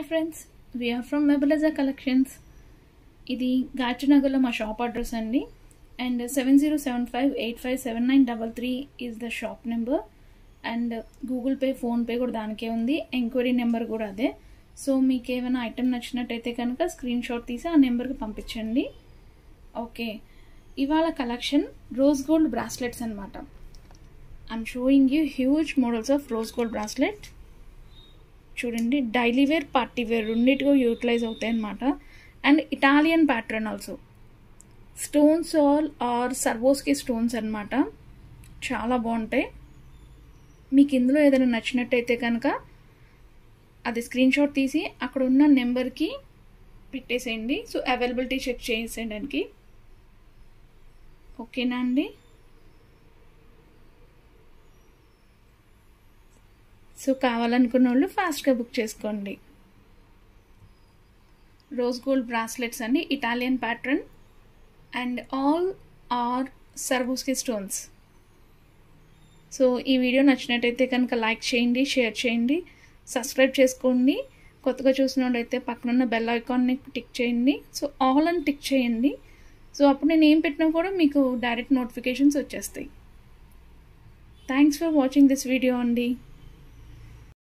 friends we are from మెబలజా collections ఇది గాచినగర్లో మా షాప్ అడ్రస్ అండి and seven zero seven five eight five seven nine double three is the shop number and Google Pay PhonePe కూడా దానికే ఉంది enquiry number కూడా అదే సో మీకు ఏమైనా ఐటెం నచ్చినట్టయితే కనుక స్క్రీన్ షాట్ తీసి ఆ నెంబర్కి పంపించండి ఓకే ఇవాళ కలెక్షన్ రోజ్ గోల్డ్ బ్రాస్లెట్స్ అనమాట I'm showing you huge models of rose gold bracelet చూడండి డైలీ వేర్ పార్టీ వేర్ రెండింటిగా యూటిలైజ్ అవుతాయి అనమాట and Italian pattern also stones all are Swarovski stones అనమాట చాలా బాగుంటాయి మీకు ఇందులో ఏదైనా నచ్చినట్టయితే కనుక అది స్క్రీన్ షాట్ తీసి అక్కడ ఉన్న నెంబర్కి పెట్టేసేయండి సో అవైలబిలిటీ చెక్ చేసేయడానికి ఓకేనా అండి సో కావాలనుకున్న వాళ్ళు ఫాస్ట్గా బుక్ చేసుకోండి రోజ్ గోల్డ్ బ్రాస్లెట్స్ అండి Italian pattern and all are Swarovski stones so ఈ వీడియో నచ్చినట్టయితే కనుక లైక్ చేయండి షేర్ చేయండి సబ్స్క్రైబ్ చేసుకోండి కొత్తగా చూసినట్టయితే పక్కనున్న బెల్ ఐకాన్ని టిక్ చేయండి సో ఆల్ అని టిక్ చేయండి సో అప్పుడు నేను ఏం పెట్టినా కూడా మీకు డైరెక్ట్ నోటిఫికేషన్స్ వచ్చేస్తాయి thanks for watching this video అండి